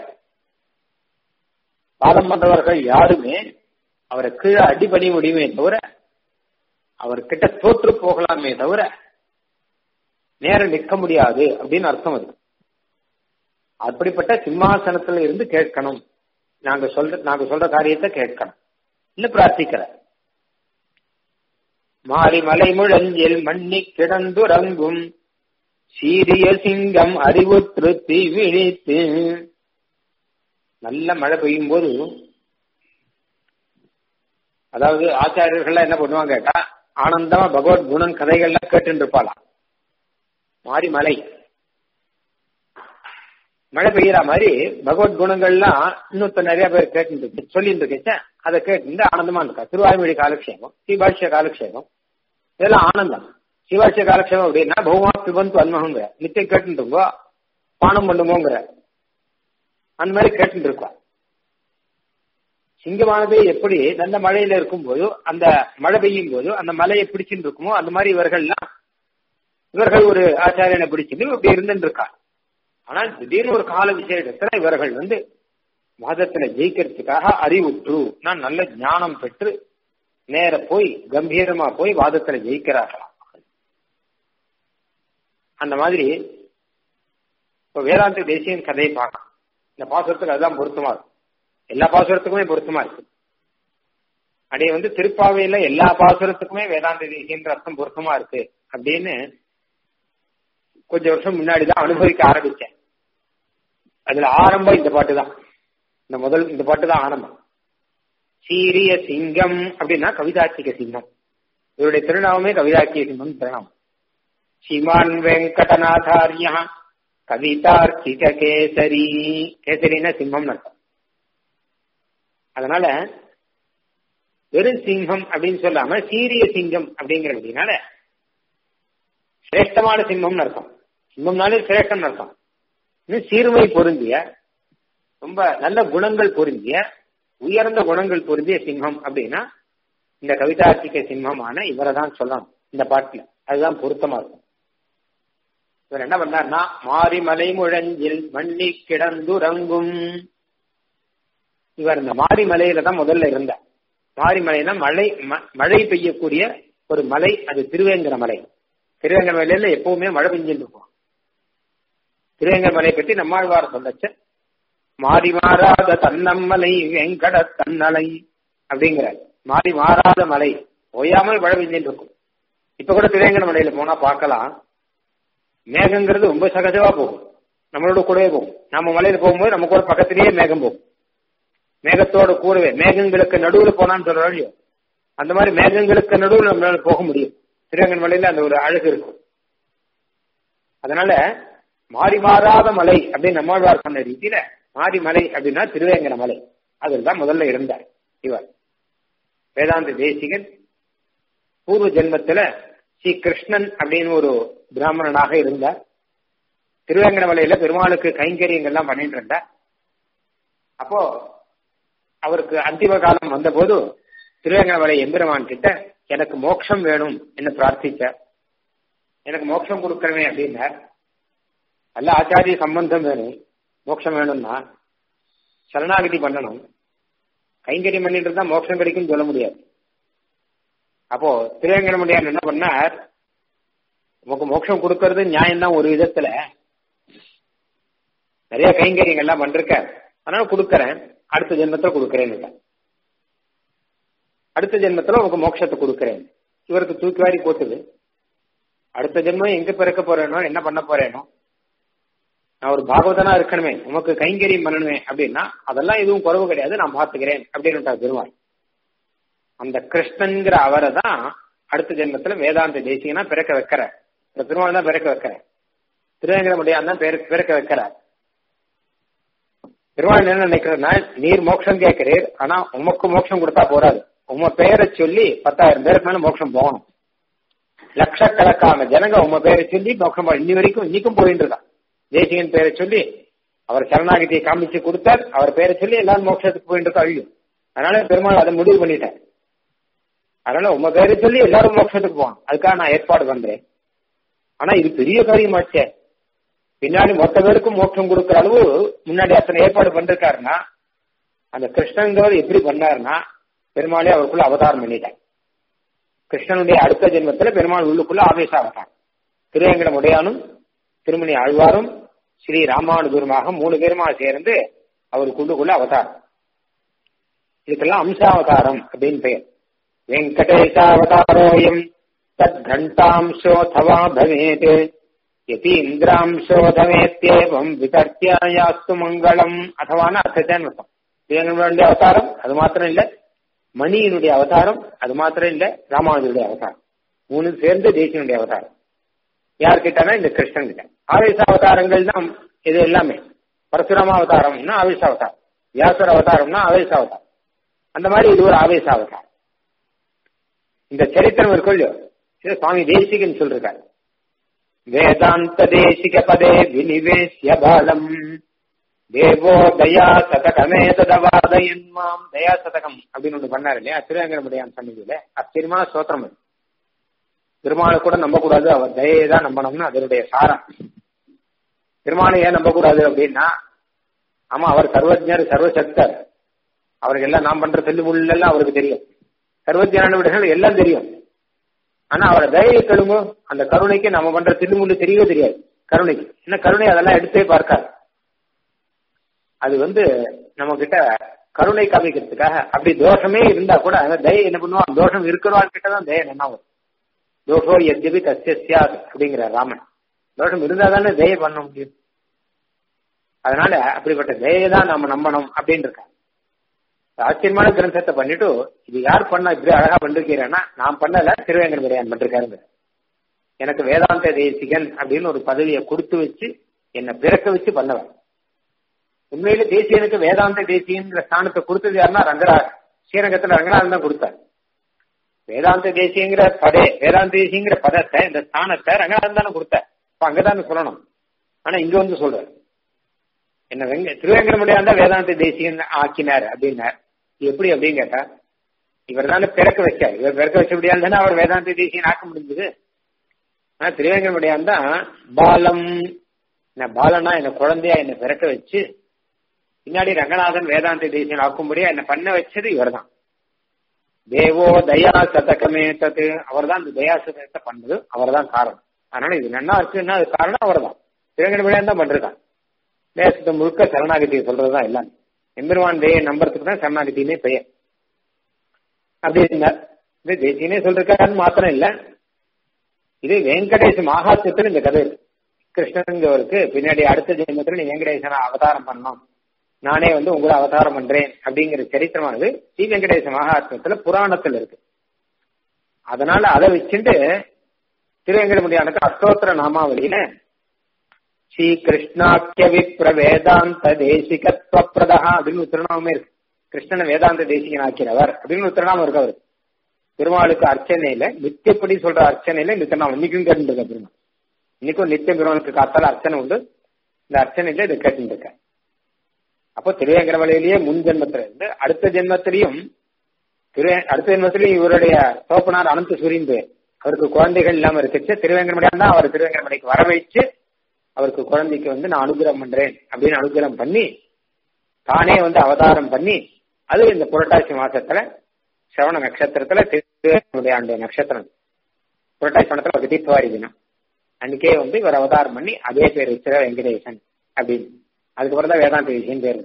வாதம் பண்றவர்கள் யாருமே அவரை கீழே அடிபணி முடியுமே தவிர அவர்கிட்ட தோற்று போகலாமே தவிர நேரம் நிற்க முடியாது அப்படின்னு அர்த்தம் அது அப்படிப்பட்ட சிம்மாசனத்துல இருந்து கேட்கணும் நாங்க சொல்ற நாங்க சொல்ற காரியத்தை கேட்கணும் இல்ல பிரார்த்திக்கிற மாறி மலை முழஞ்சில் மண்ணி கிடந்துறங்கும் சீரிய சிங்கம் அறிவுற்று தீ விழித்து நல்ல மழை பெய்யும் போது அதாவது ஆச்சாரியர்கள் என்ன பண்ணுவாங்க கேட்டா ஆனந்தமா பகவத் குணம் கதைகள்லாம் கேட்டு இருப்பாளாம் மாறி மலை மழை பெய்யற மாதிரி பகவத் குணங்கள்லாம் இன்னொருத்த நிறைய பேர் கேட்டு சொல்லிட்டு இருக்கேன் அதை கேட்டு ஆனந்தமா இருக்கா திருவாய்மொழி காலக்ஷேமம் ஸ்ரீபாஷ்ய காலக்ஷேமம் இதெல்லாம் ஆனந்தம் சிவாட்சிய காலக்ஷேமம் அப்படின்னா பௌமா பிபந்து அன்மகங்கிற நித்தியம் கேட்டுருங்கோ பானம் பண்ணுமோங்கிற அந்த மாதிரி கேட்டு இருக்கோம் சிங்கமானது எப்படி நல்ல மழையில இருக்கும் போது அந்த மழை பெய்யும் போது அந்த மலையை பிடிச்சுட்டு இருக்குமோ அந்த மாதிரி இவர்கள்லாம் இவர்கள் ஒரு ஆச்சாரியனை பிடிச்சிட்டு இப்படி இருந்துட்டு இருக்கா ஆனால் திடீர்னு ஒரு கால விசேஷத்துல இவர்கள் வந்து வாதத்துல ஜெயிக்கிறதுக்காக அறிவுற்று நான் நல்ல ஞானம் பெற்று நேர போய் கம்பீரமா போய் வாதத்துல ஜெயிக்கிறார்களாம் அந்த மாதிரி இப்ப வேதாந்த தேசியன் கதையை பார்க்கலாம் இந்த பாசுரத்துக்கு அதுதான் பொருத்தமா இருக்கும் எல்லா பாசுரத்துக்குமே பொருத்தமா இருக்கு அப்படியே வந்து திருப்பாவையில எல்லா பாசுரத்துக்குமே வேதாந்த தேசியன்ற அர்த்தம் பொருத்தமா இருக்கு அப்படின்னு கொஞ்சம் வருஷம் முன்னாடி தான் அனுபவிக்க ஆரம்பிச்சேன் அதுல ஆரம்பம் இந்த பாட்டு தான் இந்த முதல் இந்த பாட்டு தான் ஆரம்பம் சீரிய சிங்கம் அப்படின்னா கவிதாச்சிக சிங்கம் இவருடைய திருநாமமே கவிதாச்சிக சிங்கம் திருநாமம் ஸ்ரீமான் வெங்கடநாதாரிய கவிதார்க்கிக கேசரி கேசரின்னா சிம்மம் அர்த்தம் அதனால வெறும் சிங்கம் அப்படின்னு சொல்லாம சீரிய சிங்கம் அப்படிங்கிறதுனால சிரேஷ்டமான சிம்மம்னு அர்த்தம் சிம்மம்னாலே சிரேஷ்டம் அர்த்தம் இன்னும் சீர்மை பொருந்திய ரொம்ப நல்ல குணங்கள் பொருந்திய உயர்ந்த குணங்கள் பொருந்திய சிம்மம் அப்படின்னா இந்த கவிதார்த்திக சிம்மமான இவரை தான் சொல்லணும் இந்த பாட்டுல அதுதான் பொருத்தமா இருக்கும் இவர் என்ன பண்ணார்னா மாறி மலை முழஞ்சில் மண்ணி கிடந்துறங்கும் இவர் இந்த மாரி மலையில தான் முதல்ல இருந்தார் மாரி மலைனா மழை மழை பெய்யக்கூடிய ஒரு மலை அது திருவேங்கர மலை திருவேங்கர மலையில எப்பவுமே மழை பெஞ்சுட்டு இருக்கும் திருவேங்கர மலையை பற்றி நம்மாழ்வார் சொல்லச்ச மாறி மாறாத தன்னம்மலை வெங்கட தன்னலை அப்படிங்கிறார் மாறி மாறாத மலை ஓயாமல் மழை பெஞ்சுட்டு இருக்கும் இப்ப கூட திருவேங்கர மலையில போனா பார்க்கலாம் மேகங்கிறது ரொம்ப சகஜமா போகும் நம்மளோட கூடவே போகும் நம்ம மலையில போகும்போது நம்ம கூட பக்கத்திலேயே மேகம் போகும் மேகத்தோட கூடவே மேகங்களுக்கு நடுவுல போனான்னு சொல்றோம் அந்த மாதிரி மேகங்களுக்கு நடுவில் நம்மளால போக முடியும் திருவேங்கன் மலையில அந்த ஒரு அழகு இருக்கும் அதனால மாறி மாறாத மலை அப்படின்னு நம்மாழ்வார் சொன்ன ரீதியில மாறி மலை அப்படின்னா திருவேங்கன மலை அதில் தான் முதல்ல இருந்தார் இவர் வேதாந்த தேசிகன் பூர்வ ஜென்மத்துல ஸ்ரீ கிருஷ்ணன் அப்படின்னு ஒரு பிராமணனாக இருந்தார் திருவேங்கன மலையில பெருமாளுக்கு கைங்கரியங்கள்லாம் பண்ணிட்டு இருந்தார் அப்போ அவருக்கு அந்திம காலம் வந்தபோது திருவேங்கடமலை எம்பெருமான் கிட்ட எனக்கு மோட்சம் வேணும் என்று பிரார்த்திச்சார் எனக்கு மோட்சம் கொடுக்கறவே அப்படின்னார் அல்ல ஆச்சாரிய சம்பந்தம் வேணும் மோட்சம் வேணும்னா சரணாகதி பண்ணணும் கைங்கரியம் பண்ணிட்டு இருந்தா மோட்சம் கிடைக்கும்னு சொல்ல முடியாது அப்போ திருவேங்கடமுடியான் என்ன பண்ணார் உமக்கு மோட்சம் கொடுக்கறது நியாயம் தான் ஒரு விதத்துல நிறைய கைங்கரியங்கள்லாம் பண்றக்க அதனால கொடுக்கறேன் அடுத்த ஜென்மத்துல கொடுக்கறேன்னு அடுத்த ஜென்மத்துல உனக்கு மோட்சத்தை கொடுக்கறேன் இவருக்கு தூக்கி வாரி போட்டுது அடுத்த ஜென்மம் எங்க பிறக்க போறேனோ என்ன பண்ண போறேனோ நான் ஒரு பாகவதனா இருக்கணுமே உமக்கு கைங்கரியம் பண்ணணுமே அப்படின்னா அதெல்லாம் எதுவும் குறவு கிடையாது நான் பாத்துக்கிறேன் அப்படின்னு பெருமாள் அந்த கிருஷ்ணன்கிற அவரை தான் அடுத்த ஜென்மத்துல வேதாந்த தேசியனா பிறக்க வைக்கிற இந்த பெருமாள் தான் பிறக்க வைக்கிற திருவேங்கட முடியாது தான் பிறக்க வைக்கிறார் பெருமாள் என்ன நினைக்கிறதுனா நீர் மோட்சம் கேட்கிறீர் ஆனா உமக்கு மோட்சம் கொடுத்தா போறாது உம பெயரை சொல்லி பத்தாயிரம் பேருக்கு மேல மோட்சம் போகணும் லட்சக்கணக்கான ஜனங்க உம பேரை சொல்லி மோட்சம் இன்னி வரைக்கும் இன்னைக்கும் போயிட்டு இருக்கான் தேசிகன் பேரை சொல்லி அவர் சரணாகதியை காமிச்சு கொடுத்தார் அவர் பேரை சொல்லி எல்லாரும் மோட்சத்துக்கு போயிட்டு இருக்கா அழியும் அதனால பெருமாள் அதை முடிவு பண்ணிட்டார் அதனால உங்க பேரை சொல்லி எல்லாரும் மோட்சத்துக்கு போவான் அதுக்காக நான் ஏற்பாடு பண்றேன் ஆனா இது பெரிய காரியமாச்சே பின்னாடி மொத்த பேருக்கும் மோட்சம் கொடுக்கிற அளவு முன்னாடி அத்தனை ஏற்பாடு பண்ணிருக்காருன்னா அந்த கிருஷ்ணங்கிறவர் எப்படி பண்ணாருன்னா பெருமாளே அவருக்குள்ள அவதாரம் பண்ணிட்டார் கிருஷ்ணனுடைய அடுத்த ஜென்மத்துல பெருமாள் உள்ளுக்குள்ள ஆவேச அவதாரம் திருவேங்கடம் உடையானும் திருமணி ஆழ்வாரும் ஸ்ரீ ராமானுஜருமாக மூணு பேருமா சேர்ந்து அவருக்குள்ளுக்குள்ள அவதாரம் இதுக்கெல்லாம் அம்சாவதாரம் அப்படின்னு பெயர் வெங்கடேசாவதாரோயம் தத் கண்டாம்சோதவா பவேத் யதீந்திராம்சோதமேத்யேவம் விதர்த்தியாஸ்து மங்களம் அதவான அர்த்தத்தான் அர்த்தம் தேவனுடைய அவதாரம் அது மாத்திரம் இல்ல மணியினுடைய அவதாரம் அது மாத்திரம் இல்ல ராமானுஜருடைய அவதாரம் மூணு சேர்ந்து தேசியனுடைய அவதாரம் யார் கிட்டனா இந்த கிருஷ்ணன் கிட்ட ஆவேச அவதாரங்கள் தான் இது எல்லாமே பரசுராம அவதாரம்னா ஆவேச அவதாரம் வியாசர் அவதாரம்னா ஆவேச அவதாரம் அந்த மாதிரி இது ஒரு ஆவேச அவதாரம் இந்த சரித்திரம் இருக்கும் இல்லையோ இது சுவாமி தேசிகன் சொல்றாரு வேதாந்த தேசிக பதே வினிவேசிய பாலம் தேவோ தயா சதகமே ததவாதயன் மாம் தயா சதகம் அப்படின்னு ஒண்ணு பண்ணாரு இல்லையா திருவேங்கடமுடியான் சன்னிதியில ஆச்சரியமான சோத்திரம் அது பெருமாளை கூட நம்ப கூடாது அவர் தயையை தான் நம்பணும்னு அதனுடைய சாரம் பெருமாளை ஏன் நம்ப கூடாது அப்படின்னா ஆமா அவர் சர்வஜர் சர்வசக்தர் அவருக்கு எல்லாம் நாம் பண்ற செல்லுமுள்ள எல்லாம் அவருக்கு தெரியும் சர்வஜான விடங்கள் எல்லாம் தெரியும் ஆனா அவரை தயவை கழுமோ அந்த கருணைக்கு நம்ம பண்ற தில்லுமுள்ளு தெரியவே தெரியாது கருணைக்கு என்ன கருணை அதெல்லாம் எடுத்தே பார்க்காது அது வந்து நம்ம கிட்ட கருணை காமிக்கிறதுக்காக அப்படி தோஷமே இருந்தா கூட தயை என்ன பண்ணுவான் தோஷம் இருக்கிறவாள் கிட்ட தான் தயை என்ன வரும் தோஷோ எத்யபி கசிய சியாது அப்படிங்கிற ராமன் தோஷம் இருந்தா தானே தயை பண்ண முடியும் அதனால அப்படிப்பட்ட தயை தான் நம்ம நம்பணும் அப்படின்னு இருக்காங்க ஆச்சரியமான கிரந்தத்தை பண்ணிட்டு இது யார் பண்ணா இப்படி அழகா பண்ணிருக்கிறேன்னா நான் பண்ணல திருவேங்கட விரையான் பண்ணிருக்காருங்க எனக்கு வேதாந்த தேசிகன் அப்படின்னு ஒரு பதவியை கொடுத்து வச்சு என்னை பிறக்க வச்சு பண்ணவன் உண்மையில தேசியனுக்கு வேதாந்த தேசியங்கிற ஸ்தானத்தை கொடுத்தது யாருன்னா ரங்கராஜ் ஸ்ரீரங்கத்துல ரங்கநாதன் தான் கொடுத்தார் வேதாந்த தேசியங்கிற பதே வேதாந்த தேசியங்கிற பதத்தை இந்த ஸ்தானத்தை ரங்கநாதன் தானே கொடுத்தார் இப்ப அங்கதானே சொல்லணும் ஆனா இங்க வந்து சொல்றாரு என்ன வெங்க திருவேங்கடமுடியான் தான் வேதாந்த தேசியன் ஆக்கினார் அப்படின்னார் எப்படி அப்படின்னு கேட்டா இவர் தானே பிறக்க வச்சார் இவர் பிறக்க வச்ச முடியாது தானே அவர் வேதாந்த தேசியன் ஆக்க முடிஞ்சது ஆனா திருவேங்கடமுடியான் தான் பாலம் என்ன பாலனா என்ன குழந்தையா என்ன பிறக்க வச்சு பின்னாடி ரங்கநாதன் வேதாந்த தேசியன் ஆக்கும்படியா என்ன பண்ண வச்சது இவர் தான் தேவோ தயா சதகமே தத்து அவர் தான் இந்த தயா சதகத்தை பண்ணது அவர் தான் காரணம் அதனால இது நல்லா இருக்குன்னா அது காரணம் அவர் தான் திருவேங்கடமுடியான் தான் பண்றான் தேசத்தை முழுக்க சரணாகதியை சொல்றதுதான் எல்லாம் எம்பெருமான் தேய நம்புறதுக்கு தான் சரணாகதினே பெயர் அப்படி இருந்தார் இது தேசியனே சொல்றாருன்னு மாத்திரம் இல்ல இது வெங்கடேச மகாத்மத்தில் இந்த கதை இருக்கு கிருஷ்ணங்கிறவருக்கு பின்னாடி அடுத்த ஜென்மத்தில் நீ வெங்கடேசனா அவதாரம் பண்ணணும் நானே வந்து உங்களை அவதாரம் பண்றேன் அப்படிங்கிற சரித்திரமானது ஸ்ரீ வெங்கடேச மகாத்மத்துல புராணத்துல இருக்கு அதனால அதை வச்சுட்டு திருவெங்கடமுடியானுக்கு அஷ்டோத்திர நாமாவளியில ஸ்ரீ கிருஷ்ணாக்கிய விப்ர வேதாந்த தேசிகத்வ பிரதா அப்படின்னு திருநாமமே இருக்கு கிருஷ்ணனை வேதாந்த தேசிகன் ஆக்கிறவர் அப்படின்னு ஒரு திருநாமம் இருக்கு அவருக்கு பெருமாளுக்கு அர்ச்சனையில நித்தியப்படி சொல்ற அர்ச்சனையில இந்த திருநாமம் இன்னைக்கும் கேட்டுருக்க பெருமாள் இன்னைக்கும் நித்திய பெருமாளுக்கு காத்தால அர்ச்சனை உண்டு இந்த அர்ச்சனையில இதை கேட்டு இருக்க அப்போ திருவேங்கரவலையிலேயே முன் ஜென்மத்துல இருந்து அடுத்த ஜென்மத்திலையும் திரு அடுத்த ஜென்மத்திலையும் இவருடைய தோப்பனார் அனந்த சூரியன் பேர் அவருக்கு குழந்தைகள் இல்லாம இருக்குச்சு திருவேங்கரமடையான் தான் அவர் திருவேங்கரமடைக்கு வர வச்சு அவருக்கு குழந்தைக்கு வந்து நான் அனுகிரகம் பண்றேன் அப்படின்னு அனுகிரகம் பண்ணி தானே வந்து அவதாரம் பண்ணி அது இந்த புரட்டாசி மாசத்துல சிரவண நட்சத்திரத்துல திருடைய ஆண்டு நட்சத்திரம் புரட்டாசி மாதத்துல ஒரு தீபாவளி தினம் அன்னைக்கே வந்து இவர் அவதாரம் பண்ணி அதே பேர் வச்சிர வெங்கடேசன் அப்படின்னு அதுக்கப்புறம் தான் வேதாந்த விஷயம் பேரு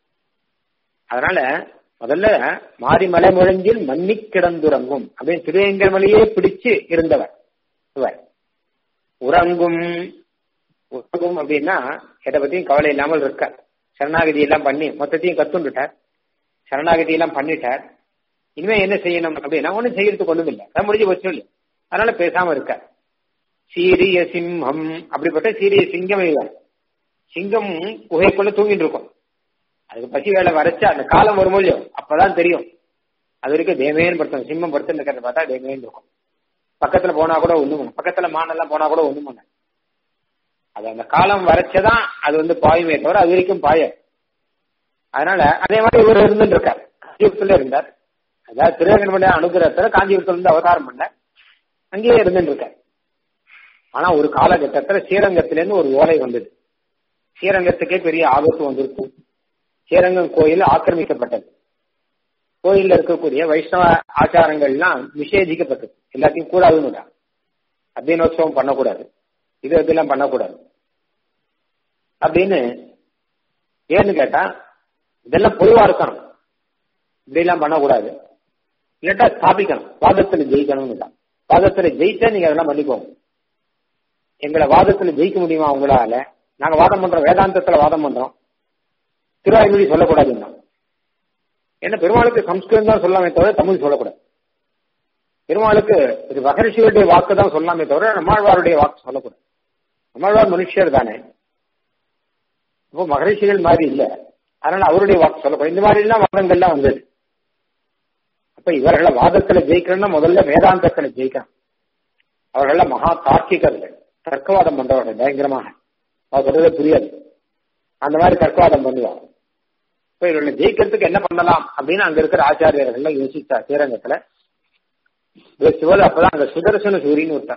அதனால முதல்ல மாரிமலை முழஞ்சில் மன்னி கிடந்துறங்கும் அப்படின்னு திருவேங்கமலையே பிடிச்சு இருந்தவர் இவர் உறங்கும் உறங்கும் அப்படின்னா எதை பத்தியும் கவலை இல்லாமல் இருக்க சரணாகதி எல்லாம் பண்ணி மொத்தத்தையும் கத்துண்டுட்டார் சரணாகதி எல்லாம் பண்ணிட்டார் இனிமே என்ன செய்யணும் அப்படின்னா ஒண்ணும் செய்யறதுக்கு ஒண்ணும் இல்லை அதான் முடிஞ்சு போச்சு இல்லை அதனால பேசாம இருக்க சீரிய சிம்மம் அப்படிப்பட்ட சீரிய சிங்கம் இவர் சிங்கம் குகைக்குள்ள தூங்கிட்டு இருக்கும் அதுக்கு பசி வேலை வரைச்சா அந்த காலம் வருமோ இல்லையோ அப்பதான் தெரியும் அது வரைக்கும் தேவேன்னு படுத்தணும் சிம்மம் படுத்து இருக்கிறத பார்த்தா தேவேன்னு இருக்கும் பக்கத்துல போனா கூட ஒண்ணும் பண்ண பக்கத்துல மானெல்லாம் போனா கூட ஒண்ணும் பண்ண அது அந்த காலம் வரைச்சதான் அது வந்து பாயுமே தவிர அது வரைக்கும் பாய அதனால அதே மாதிரி இவர் இருந்துட்டு இருக்கார் காஞ்சிபுரத்துல இருந்தார் அதாவது திருவேங்கடமலை அனுகிரகத்துல காஞ்சிபுரத்துல இருந்து அவதாரம் பண்ண அங்கேயே இருந்துட்டு இருக்கார் ஆனா ஒரு காலகட்டத்துல ஸ்ரீரங்கத்திலேருந்து ஒரு ஓலை வந்தது ஸ்ரீரங்கத்துக்கே பெரிய ஆபத்து வந்திருக்கும் ஸ்ரீரங்கம் கோயில் ஆக்கிரமிக்கப்பட்டது கோயில்ல இருக்கக்கூடிய வைஷ்ணவ ஆச்சாரங்கள்லாம் நிஷேதிக்கப்பட்டது எல்லாத்தையும் கூடாதுன்னு அத்தியனோத்சவம் பண்ணக்கூடாது இது இதெல்லாம் பண்ணக்கூடாது அப்படின்னு ஏன்னு கேட்டா இதெல்லாம் பொதுவா இருக்கணும் இப்படிலாம் பண்ணக்கூடாது இல்லாட்டா ஸ்தாபிக்கணும் வாதத்துல ஜெயிக்கணும்னு தான் வாதத்துல ஜெயிச்சா நீங்க அதெல்லாம் பண்ணிக்கோங்க எங்களை வாதத்துல ஜெயிக்க முடியுமா உங்களால நாங்க வாதம் பண்றோம் வேதாந்தத்துல வாதம் பண்றோம் திருவாய்மொழி சொல்லக்கூடாதுன்னா ஏன்னா பெருமாளுக்கு சம்ஸ்கிருதம் தான் சொல்லாமே தவிர தமிழ் சொல்லக்கூடாது பெருமாளுக்கு இது மகரிஷிகளுடைய வாக்கு தான் சொல்லாமே தவிர நம்மாழ்வாருடைய வாக்கு சொல்லக்கூடாது நம்மாழ்வார் மனுஷர் தானே இப்போ மகரிஷிகள் மாதிரி இல்ல அதனால அவருடைய வாக்கு சொல்லக்கூடாது இந்த மாதிரி எல்லாம் வாதங்கள்லாம் வந்தது அப்ப இவர்களை வாதத்துல ஜெயிக்கணும்னா முதல்ல வேதாந்தத்துல ஜெயிக்கணும் அவர்கள மகா தார்க்கிகர்கள் தர்க்கவாதம் பண்றவர்கள் பயங்கரமாக அவர் சொல்றது புரியாது அந்த மாதிரி தர்க்கவாதம் பண்ணுவாங்க இப்ப இவர்களை ஜெயிக்கிறதுக்கு என்ன பண்ணலாம் அப்படின்னு அங்க இருக்கிற ஆச்சாரியர்கள் யோசிச்சா ஸ்ரீரங்கத்துல சிவல் அப்பதான் அங்க சுதர்சன சூரின்னு ஒருத்தர்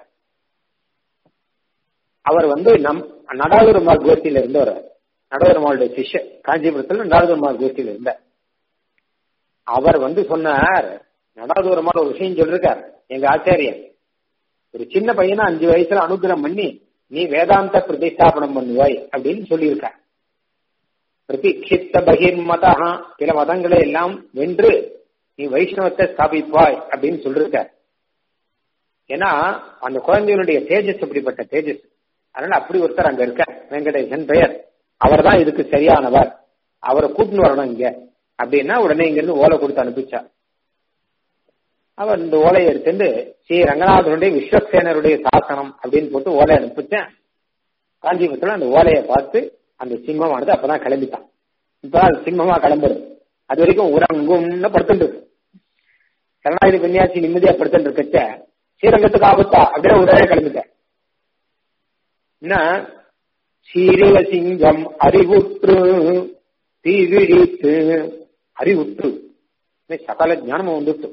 அவர் வந்து நம் நடாதுரமாள் கோஷ்டியில இருந்தவர் நடாதுரமாளுடைய சிஷ்ய காஞ்சிபுரத்துல நடாதுரமாள் கோஷ்டியில இருந்தார் அவர் வந்து சொன்னார் நடாதுரமாள் ஒரு விஷயம் சொல்லிருக்கார் எங்க ஆச்சாரியர் ஒரு சின்ன பையனை அஞ்சு வயசுல அனுகிரகம் பண்ணி நீ வேதாந்த பிரதிஷ்டாபனம் பண்ணுவாய் அப்படின்னு சொல்லியிருக்க பிரதிக்ஷித்த பகிர்மதா சில மதங்களை எல்லாம் வென்று நீ வைஷ்ணவத்தை ஸ்தாபிப்பாய் அப்படின்னு சொல்லிருக்க ஏன்னா அந்த குழந்தையினுடைய தேஜஸ் அப்படிப்பட்ட தேஜஸ் அதனால அப்படி ஒருத்தர் அங்க இருக்க வெங்கடேசன் பெயர் அவர் தான் இதுக்கு சரியானவர் அவரை கூட்டின்னு வரணும் இங்க அப்படின்னா உடனே இங்க இருந்து ஓலை கொடுத்து அனுப்பிச்சா அவர் இந்த ஓலையை எடுத்துட்டு ஸ்ரீ ரங்கநாதனுடைய விஸ்வசேனருடைய சாசனம் அப்படின்னு போட்டு ஓலை அனுப்பிச்சேன் காஞ்சிபுரத்துல அந்த ஓலையை பார்த்து அந்த சிம்மமானது அப்பதான் கிளம்பிட்டான் இப்பதான் அது சிம்மமா கிளம்புறது அது வரைக்கும் உறங்கும்னு படுத்துட்டு இருக்கு கருணாநிதி கன்னியாசி நிம்மதியா படுத்துட்டு இருக்கச்ச ஸ்ரீரங்கத்துக்கு ஆபத்தா அப்படியே உடனே கிளம்பிட்டேன் என்ன சீரிய சிங்கம் அறிவுற்று தீவிழித்து அறிவுற்று சகல ஞானமும் வந்துட்டு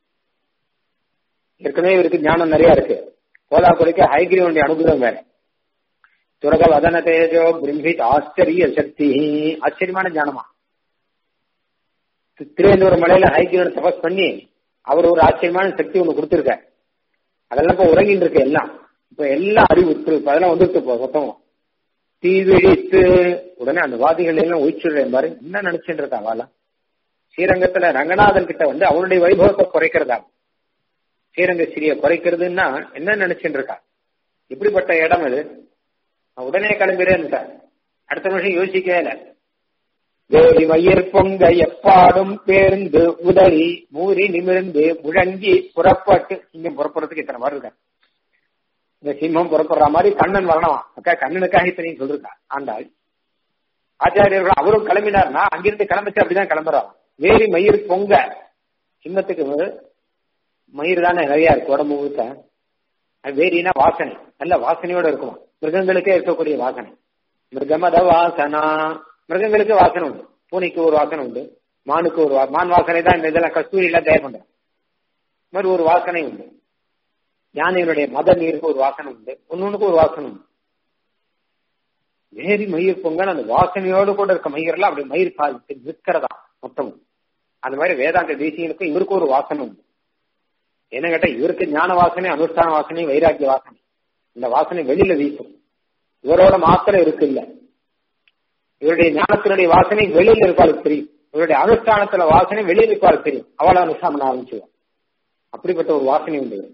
ஏற்கனவே இவருக்கு ஞானம் நிறைய இருக்கு போதா குறைக்க ஹைகிரீவனுடைய அனுகிரகம் வேற துரக வதன தேஜோ பிரம்மித் ஆச்சரிய சக்தி ஆச்சரியமான ஞானமா திருவேந்தூர் மலையில ஹைகிரீவன் தபஸ் பண்ணி அவர் ஒரு ஆச்சரியமான சக்தி ஒண்ணு கொடுத்துருக்க அதெல்லாம் இப்ப உறங்கிட்டு இருக்கு எல்லாம் இப்ப எல்லாம் அறிவுற்று இப்ப அதெல்லாம் வந்துட்டு இப்போ மொத்தம் தீவிழித்து உடனே அந்த வாதிகள் எல்லாம் ஒழிச்சுடுறேன் பாரு என்ன நினைச்சுட்டு இருக்கா வாழ ஸ்ரீரங்கத்துல ரங்கநாதன் கிட்ட வந்து அவருடைய வைபவத்தை குறைக்கிறதா ஸ்ரீரங்க ஸ்ரீய குறைக்கிறதுன்னா என்ன நினைச்சுட்டு இருக்கா இப்படிப்பட்ட இடம் அது உடனே கிளம்பிறேன் அடுத்த நிமிஷம் யோசிக்கவே இல்லை வேலி வயிர் பொங்க எப்பாடும் பேருந்து உதறி மூறி நிமிர்ந்து முழங்கி புறப்பட்டு சிங்கம் புறப்படுறதுக்கு இத்தனை மாதிரி இருக்க இந்த சிம்மம் புறப்படுற மாதிரி கண்ணன் வரணும் அக்கா கண்ணனுக்காக இத்தனையும் சொல்லிருக்கா ஆண்டாள் ஆச்சாரியர்கள் அவரும் கிளம்பினார்னா அங்கிருந்து கிளம்பிச்சு அப்படிதான் கிளம்புறாங்க வேலி மயிர் பொங்க சிம்மத்துக்கு மயிர் தானே நிறைய இருக்கு உடம்பு முழுக்க வேரினா வாசனை நல்ல வாசனையோட இருக்குமா மிருகங்களுக்கே இருக்கக்கூடிய வாசனை மிருகமத வாசனா மிருகங்களுக்கு வாசனை உண்டு பூனைக்கு ஒரு வாசனை உண்டு மானுக்கு ஒரு மான் வாசனை தான் இந்த இதெல்லாம் கஸ்தூரி எல்லாம் தயார் பண்றோம் மாதிரி ஒரு வாசனை உண்டு யானையினுடைய மத நீருக்கு ஒரு வாசனை உண்டு ஒன்னொன்னுக்கு ஒரு வாசனை உண்டு வேரி மயிர் பொங்கல் அந்த வாசனையோடு கூட இருக்க மயிரெல்லாம் அப்படி மயிர் கால் நிற்கிறதா மொத்தமும் அந்த மாதிரி வேதாந்த தேசியனுக்கும் இவருக்கு ஒரு வாசனை உண்டு என்ன கேட்டா இவருக்கு ஞான வாசனை அனுஷ்டான வாசனை வைராக்கிய வாசனை இந்த வாசனை வெளியில வீசும் இவரோட மாத்திரம் இருக்கு இல்ல இவருடைய ஞானத்தினுடைய வாசனை வெளியில இருப்பாளுக்கு தெரியும் இவருடைய அனுஷ்டானத்துல வாசனை வெளியில இருப்பாளுக்கு தெரியும் அவளை அனுஷ்டானம் ஆரம்பிச்சுவான் அப்படிப்பட்ட ஒரு வாசனை உண்டு இவருக்கு.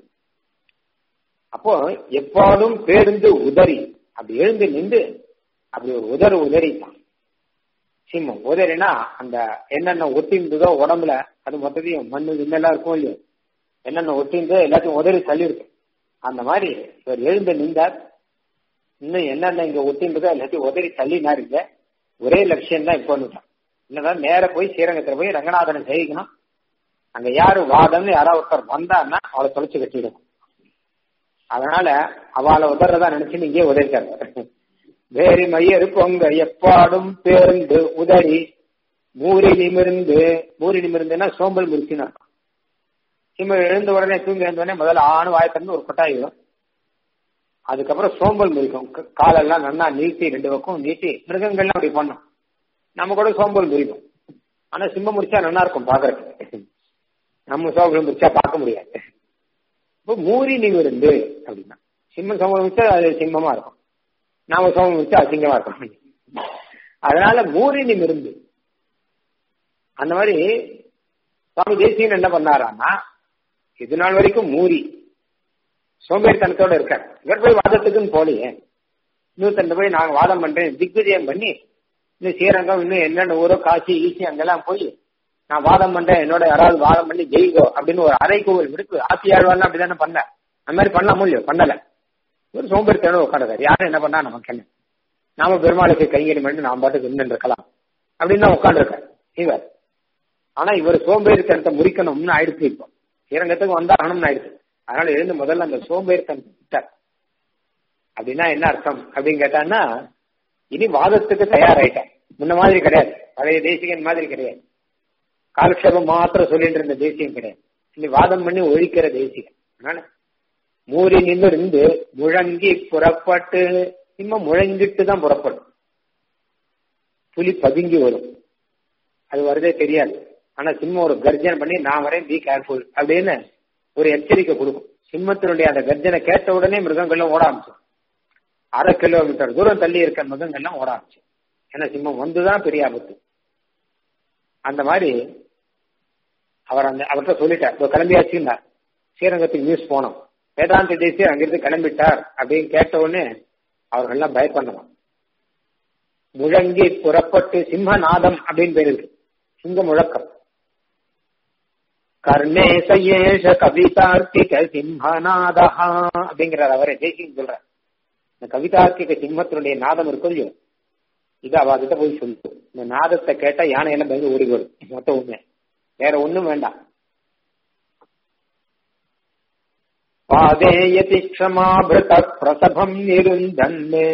அப்போ எப்போதும் பேருந்து உதறி அப்படி எழுந்து நின்று அப்படி ஒரு உதறு உதறிட்டான் சிம்மம் உதறினா அந்த என்னென்ன ஒட்டிந்ததோ உடம்புல அது மொத்தத்தையும் மண்ணு விண்ணெல்லாம் இருக்கும் இல்லையோ என்னென்ன ஒட்டிந்தோ எல்லாத்தையும் உதறி தள்ளியிருக்கு அந்த மாதிரி இவர் எழுந்து நின்றார் இன்னும் என்னென்ன இங்க ஒட்டின்றதோ எல்லாத்தையும் உதறி தள்ளினாருங்க ஒரே லட்சியம் தான் இப்போ வந்துட்டான் என்னதான் நேர போய் ஸ்ரீரங்கத்துல போய் ரங்கநாதனை சேவிக்கணும் அங்க யாரு வாதம்னு யாராவது ஒருத்தர் வந்தான்னா அவளை தொலைச்சு கட்டிடும் அதனால அவளை உதறதா நினைச்சுன்னு இங்கே உதறிட்டாரு வேறு மையர் பொங்க எப்பாடும் பேருந்து உதறி மூரி நிமிர்ந்து மூரி நிமிர்ந்துன்னா சோம்பல் முறிச்சுன்னு அர்த்தம் சிம்ம எழுந்த உடனே தூங்கி எழுந்த உடனே முதல்ல ஆணு வாய் திறந்து ஒரு கொட்டாயிடும் அதுக்கப்புறம் சோம்பல் முறிக்கும் க- காலெல்லாம் நல்லா நீட்டி ரெண்டு பக்கம் நீட்டி மிருகங்கள்லாம் அப்படி பண்ணும் நம்ம கூட சோம்பல் முறிக்கும் ஆனா சிம்மம் முடிச்சா நல்லா இருக்கும் பாக்குறதுக்கு நம்ம சோம்பல் முடிச்சா பார்க்க முடியாது இப்போ மூரி நிமிர்ந்து அப்படின்னா சிம்மம் சோம்பல் முடிச்சா அது சிம்மமா இருக்கும் நாம சோம்பல் முடிச்சா அசிங்கமா இருக்கும் அதனால மூரி நிமிர்ந்து அந்த மாதிரி சுவாமி தேசியன் என்ன பண்ணாரான்னா இது நாள் வரைக்கும் மூரி சோம்பேறித்தனத்தோட இருக்கார் இவர் போய் வாதத்துக்குன்னு போலையே இன்னொருத்தன் போய் நான் வாதம் பண்றேன் திக்விஜயம் பண்ணி இன்னும் ஸ்ரீரங்கம் இன்னும் என்னென்ன ஊரோ காசி ஈசி அங்கெல்லாம் போய் நான் வாதம் பண்றேன் என்னோட யாராவது வாதம் பண்ணி ஜெயிக்கோ அப்படின்னு ஒரு அரைக்கோவில் விடுப்பு ஆட்சியாழ்வார்லாம் அப்படிதானே பண்ண அந்த மாதிரி பண்ண முடியும் பண்ணல ஒரு சோம்பேறித்தனோட உட்காந்துருக்காரு யாரும் என்ன பண்ணா நமக்கு என்ன நாம பெருமாளுக்கு கைங்கறி பண்ணி நாம் பாட்டுக்கு நின்று இருக்கலாம் அப்படின்னு தான் உட்காந்துருக்காரு இவர் ஆனா இவர் சோம்பேறித்தனத்தை முறிக்கணும்னு ஆயிடுச்சு இப்போ ஸ்ரீரங்கத்துக்கு வந்தாகணும்னு ஆயிடுச்சு அதனால எழுந்து முதல்ல அந்த சோம்பேறித்தனம் விட்டார் அப்படின்னா என்ன அர்த்தம் அப்படின்னு கேட்டான்னா இனி வாதத்துக்கு தயாராயிட்டேன் முன்ன மாதிரி கிடையாது பழைய தேசிகன் மாதிரி கிடையாது காலக்ஷேபம் மாத்திரம் சொல்லிட்டு இருந்த தேசியம் கிடையாது இனி வாதம் பண்ணி ஒழிக்கிற தேசிகன் அதனால மூறி நின்று இருந்து முழங்கி புறப்பட்டு இன்னும் முழங்கிட்டு தான் புறப்படும் புலி பதுங்கி வரும் அது வரதே தெரியாது ஆனா சிம்மம் ஒரு கர்ஜனை பண்ணி நான் வரேன் பி கேர்ஃபுல் அப்படின்னு ஒரு எச்சரிக்கை கொடுக்கும் சிம்மத்தினுடைய அந்த கர்ஜனை கேட்ட உடனே மிருகங்கள்லாம் ஓட ஆரம்பிச்சோம் அரை கிலோமீட்டர் தூரம் தள்ளி இருக்க மிருகங்கள்லாம் ஓட ஆரம்பிச்சு ஏன்னா சிம்மம் வந்துதான் பெரிய ஆபத்து அந்த மாதிரி அவர் அந்த அவர்கிட்ட சொல்லிட்டார் இப்போ கிளம்பியாச்சுன்னார் ஸ்ரீரங்கத்துக்கு நியூஸ் போனோம் வேதாந்த தேசியர் அங்கிருந்து கிளம்பிட்டார் அப்படின்னு கேட்ட உடனே அவர்கள்லாம் பயப்படணும் முழங்கி புறப்பட்டு சிம்மநாதம் அப்படின்னு பேர் இருக்கு சிங்க முழக்கம் கர்ணே சயேஷ கவிதார்த்திக சிம்மநாதா அப்படிங்கிறார் அவரே ஜெய்சிங் சொல்றார் இந்த கவிதார்த்திக சிம்மத்தினுடைய நாதம் இருக்கும் இல்லையோ இது அவ கிட்ட போய் சொல்லு இந்த நாதத்தை கேட்டா யானையெல்லாம் பயந்து ஓடி வரும் மொத்தம் உண்மை வேற ஒண்ணும் வேண்டாம் பாதேயதி க்ஷமாபிருத பிரசபம் இருந்தன்னு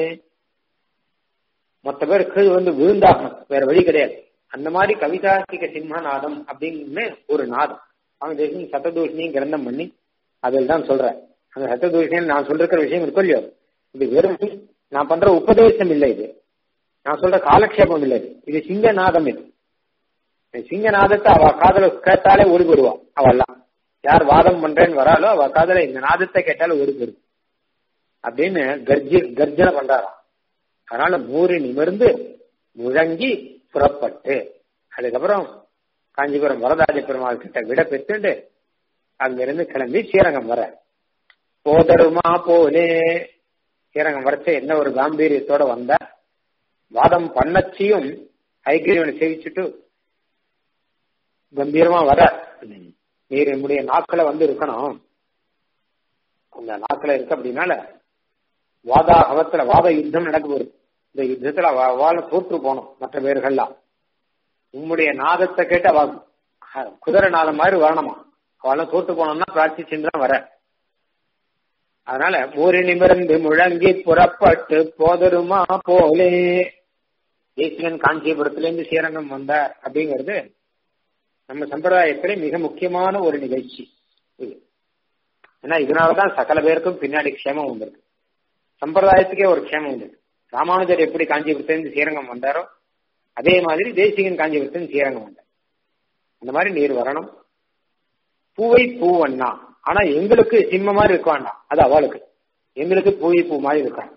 மொத்த பேர் கீழ் வந்து விழுந்தாகணும் வேற வழி கிடையாது அந்த மாதிரி கவிதார்த்திக சிம்மநாதம் அப்படின்னு ஒரு நாதம் அவங்க தேசம் சத்ததூஷணியும் கிரந்தம் பண்ணி அதில் தான் சொல்றேன் அந்த சத்ததூஷணியில் நான் சொல்லிருக்கிற விஷயம் இருக்கும் இல்லையோ இது வெறும் நான் பண்ற உபதேசம் இல்லை இது நான் சொல்ற காலக்ஷேபம் இல்லை இது இது சிங்கநாதம் இது இந்த சிங்கநாதத்தை அவ காதல கேட்டாலே ஓடி போடுவா அவெல்லாம் யார் வாதம் பண்றேன்னு வராளோ அவ காதல இந்த நாதத்தை கேட்டாலே ஓடி போடும் அப்படின்னு கர்ஜி கர்ஜனை பண்றாராம் அதனால மூறி நிமிர்ந்து முழங்கி புறப்பட்டு அதுக்கப்புறம் காஞ்சிபுரம் வரதாஜ பெருமாள் கிட்ட விட பெற்றுண்டு அங்கிருந்து கிளம்பி ஸ்ரீரங்கம் வர போதருமா போலே ஸ்ரீரங்கம் வரச்ச என்ன ஒரு காம்பீரியத்தோட வந்தா வாதம் பண்ணச்சியும் ஐக்கிரியவனை சேவிச்சுட்டு கம்பீரமா வர நீர் என்னுடைய நாக்களை வந்து இருக்கணும் அந்த நாக்களை இருக்கு அப்படின்னால வாதாகவத்துல வாத யுத்தம் நடக்க போகுது இந்த யுத்தத்துல வாழ தோற்று போனோம் மற்ற பேர்கள்லாம் உம்முடைய நாதத்தை கேட்டு அவ குதிரை நாதம் மாதிரி வரணுமா அவெல்லாம் தோற்று போனோம்னா பிரார்த்திச்சுன்னு தான் வர அதனால மூறி நிமிர்ந்து முழங்கி புறப்பட்டு போதருமா போலே தேசிகன் காஞ்சிபுரத்துல இருந்து ஸ்ரீரங்கம் வந்தார் அப்படிங்கிறது நம்ம சம்பிரதாயத்திலே மிக முக்கியமான ஒரு நிகழ்ச்சி இது ஏன்னா இதனாலதான் சகல பேருக்கும் பின்னாடி க்ஷேமம் வந்திருக்கு சம்பிரதாயத்துக்கே ஒரு க்ஷேமம் உண்டு ராமானுஜர் எப்படி காஞ்சிபுரத்திலிருந்து ஸ்ரீரங்கம் வந்தாரோ அதே மாதிரி தேசிகன் காஞ்சிபுரத்திலிருந்து ஸ்ரீரங்கம் வந்தார் அந்த மாதிரி நீர் வரணும் பூவை பூவண்ணா ஆனா எங்களுக்கு சிம்ம மாதிரி இருக்க வேண்டாம் அது அவளுக்கு எங்களுக்கு பூவை பூ மாதிரி இருக்கணும்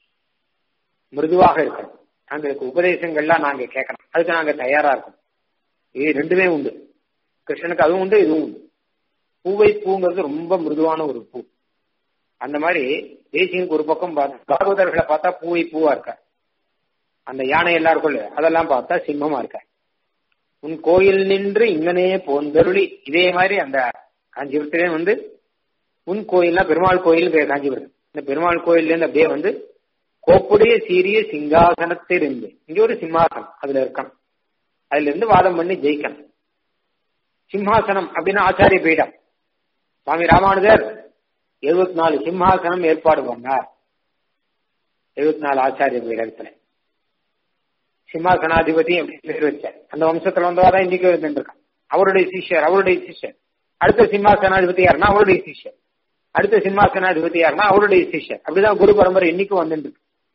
மிருதுவாக இருக்கணும் எங்களுக்கு உபதேசங்கள்லாம் நாங்க கேட்கணும் அதுக்கு நாங்க தயாரா இருக்கோம் இது ரெண்டுமே உண்டு கிருஷ்ணனுக்கு அதுவும் உண்டு இதுவும் உண்டு பூவை பூங்கிறது ரொம்ப மிருதுவான ஒரு பூ அந்த மாதிரி தேசியனுக்கு ஒரு பக்கம் பாகவதர்களை பார்த்தா பூவை பூவா இருக்க அந்த யானை எல்லாருக்குள்ள அதெல்லாம் பார்த்தா சிம்மமா இருக்க உன் கோயில் நின்று இங்கனே போந்தருளி இதே மாதிரி அந்த காஞ்சிபுரத்திலே வந்து உன் கோயில்னா பெருமாள் கோயில் காஞ்சிபுரம் இந்த பெருமாள் கோயில்ல இருந்து அப்படியே வந்து கோப்புடைய சீரிய சிங்காசனத்திலிருந்து இங்க ஒரு சிம்மாசனம் அதுல இருக்கணும் அதுல இருந்து வாதம் பண்ணி ஜெயிக்கணும் சிம்ஹாசனம் அப்படின்னா ஆச்சாரிய பீடம் சுவாமி ராமானுஜர் எழுபத்தி நாலு சிம்ஹாசனம் ஏற்பாடு பண்ணார் எழுபத்தி நாலு ஆச்சாரிய பீடத்துல சிம்மாசனாதிபதி அப்படின்னு பேர் வச்சார் அந்த வம்சத்துல வந்தவாதான் இன்னைக்கு இருந்திருக்கான் அவருடைய சிஷ்யர் அவருடைய சிஷ்யர் அடுத்த சிம்மாசனாதிபதி யாருன்னா அவருடைய சிஷ்யர் அடுத்த சிம்மாசனாதிபதி யாருன்னா அவருடைய சிஷ்யர் அப்படிதான் குரு பரம்பரை இன்னைக்கும் வந்துட்டு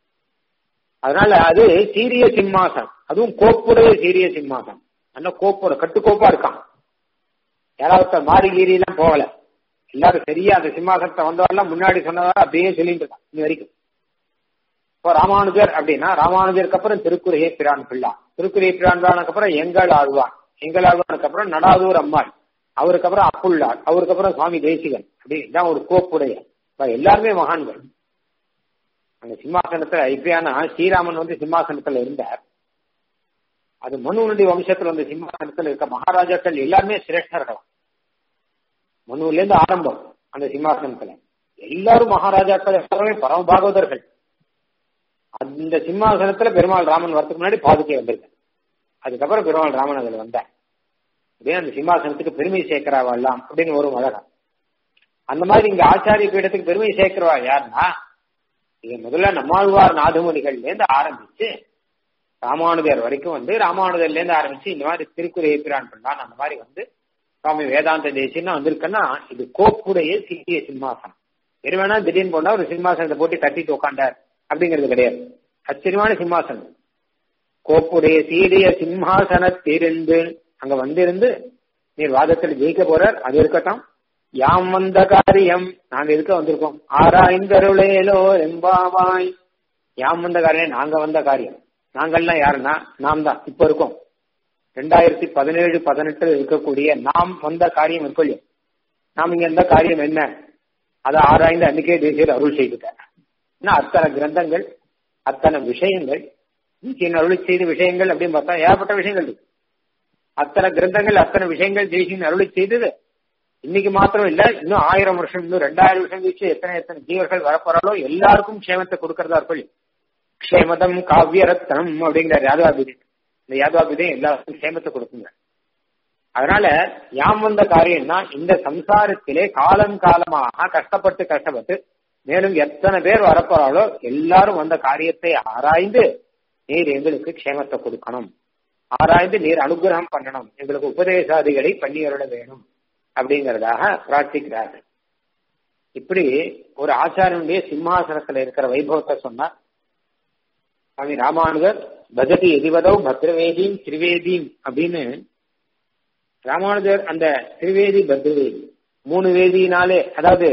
அதனால அது சீரிய சிம்மாசனம் அதுவும் கோப்புடைய சீரிய சிம்மாசனம் அந்த கோப்போட கட்டுக்கோப்பா இருக்கான் யாராவது மாறி கீரி எல்லாம் போகல எல்லாரும் சரியா அந்த சிம்மாசனத்தை வந்தவரெல்லாம் முன்னாடி சொன்னதா அப்படியே சொல்லிட்டு இருக்கான் இன்ன வரைக்கும் இப்போ ராமானுஜர் அப்படின்னா ராமானுஜருக்கு அப்புறம் திருக்குறையே பிரான் பிள்ளா திருக்குறைய பிரான் பிள்ளானுக்கு அப்புறம் எங்கள் ஆழ்வான் எங்கள் ஆழ்வானுக்கு அப்புறம் நடாதூர் அம்மாள் அவருக்கு அப்புறம் அப்புள்ளார் அவருக்கு அப்புறம் சுவாமி தேசிகன் அப்படி இதான் ஒரு கோப்புடைய எல்லாருமே மகான்கள் அந்த சிம்மாசனத்துல இப்படியான ஸ்ரீராமன் வந்து சிம்மாசனத்துல இருந்தார் அது மனுவனுடைய வம்சத்துல வந்த சிம்மாசனத்துல இருக்க மகாராஜாக்கள் எல்லாருமே சிரேஷ்டர்களாம் மனுவில இருந்து ஆரம்பம் அந்த சிம்மாசனத்துல எல்லாரும் மகாராஜாக்கள் எல்லாருமே பரம பாகவதர்கள் அந்த சிம்மாசனத்துல பெருமாள் ராமன் வரதுக்கு முன்னாடி பாதுகை வந்திருக்க அதுக்கப்புறம் பெருமாள் ராமன் அதுல வந்தார் இதே அந்த சிம்மாசனத்துக்கு பெருமை சேர்க்கிறாவெல்லாம் அப்படின்னு ஒரு அழகம் அந்த மாதிரி இங்க ஆச்சாரிய பீடத்துக்கு பெருமை சேர்க்கிறவா யாருன்னா இது முதல்ல நம்மாழ்வார் நாதமுனிகள்ல இருந்து ஆரம்பிச்சு ராமானுஜர் வரைக்கும் வந்து ராமானுஜர்ல இருந்து ஆரம்பிச்சு இந்த மாதிரி திருக்குறை பிரான் பண்ணான் அந்த மாதிரி வந்து சுவாமி வேதாந்த தேசியம்னா வந்திருக்குன்னா இது கோப்புடைய சிறிய சிம்மாசனம் வெறுவேணா திடீர்னு போனா ஒரு சிம்மாசனத்தை போட்டு கட்டிட்டு உட்காண்டார் அப்படிங்கிறது கிடையாது ஆச்சரியமான சிம்மாசனம் கோப்புடைய சீரிய சிம்மாசனத்திருந்து அங்க வந்திருந்து நீர் வாதத்தில் ஜெயிக்க போறார் அது இருக்கட்டும் யாம் வந்த காரியம் நாங்க இருக்க வந்திருக்கோம் ஆராய்ந்தருளேலோ எம்பாவாய் யாம் வந்த காரியம் நாங்க வந்த காரியம் நாங்கள்லாம் யாருன்னா நாம் தான் இப்ப இருக்கோம் ரெண்டாயிரத்தி பதினேழு பதினெட்டு இருக்கக்கூடிய நாம் வந்த காரியம் இருக்கொள்ளும் நாம் இங்க இருந்த காரியம் என்ன அதை ஆராய்ந்து அன்னைக்கே தேசியர் அருள் செய்துட்டார் அத்தனை கிரந்தங்கள் அத்தனை விஷயங்கள் அருள் செய்த விஷயங்கள் அப்படின்னு பார்த்தா ஏகப்பட்ட விஷயங்கள் இருக்கு அத்தனை கிரந்தங்கள் அத்தனை விஷயங்கள் தேசியின் அருளி செய்தது இன்னைக்கு மாத்திரம் இல்ல இன்னும் ஆயிரம் வருஷம் இன்னும் ரெண்டாயிரம் வருஷம் கழிச்சு எத்தனை எத்தனை ஜீவர்கள் வரப்போறாலோ எல்லாருக்கும் க்ஷேமத்தை கொடுக்கறதா இருக்கும் க்ஷேமதம் காவியரத்னம் அப்படிங்கிற யாதவாபிதி இந்த யாதவாபிதே எல்லாருக்கும் க்ஷேமத்தை கொடுக்குங்க அதனால யாம் வந்த காரியம்னா இந்த சம்சாரத்திலே காலம் காலமாக கஷ்டப்பட்டு கஷ்டப்பட்டு மேலும் எத்தனை பேர் வரப்போறாலோ எல்லாரும் வந்த காரியத்தை ஆராய்ந்து நீர் எங்களுக்கு க்ஷேமத்தை கொடுக்கணும் ஆராய்ந்து நீர் அனுகிரகம் பண்ணணும் எங்களுக்கு உபதேசாதிகளை பண்ணி அருள வேணும் அப்படிங்கறதாக பிரார்த்திக்கிறார்கள் இப்படி ஒரு ஆச்சாரியனுடைய சிம்மாசனத்துல இருக்கிற வைபவத்தை சொன்னார் சுவாமி ராமானுஜர் பஜதி எதிவதோ பத்ரவேதியும் திரிவேதியும் அப்படின்னு ராமானுஜர் அந்த திரிவேதி பத்ரவேதி மூணு வேதியினாலே அதாவது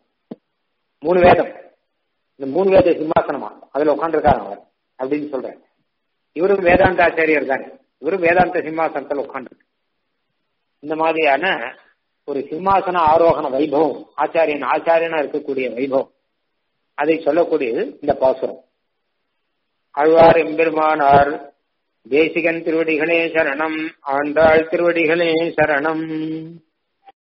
மூணு வேதம் இந்த மூணு வேத சிம்மாசனமா அதுல உட்காந்துருக்காரு அவர் அப்படின்னு சொல்றேன் இவரும் வேதாந்த ஆச்சாரியர் தானே இவரும் வேதாந்த சிம்மாசனத்தில் உட்காந்து இந்த மாதிரியான ஒரு சிம்மாசன ஆரோகண வைபவம் ஆச்சாரியன் ஆச்சாரியனா இருக்கக்கூடிய வைபவம் அதை சொல்லக்கூடியது இந்த பாசுரம் ஆழ்வார் எம்பெருமானார் தேசிகன் திருவடிகளே சரணம் ஆண்டாள் திருவடிகளே சரணம்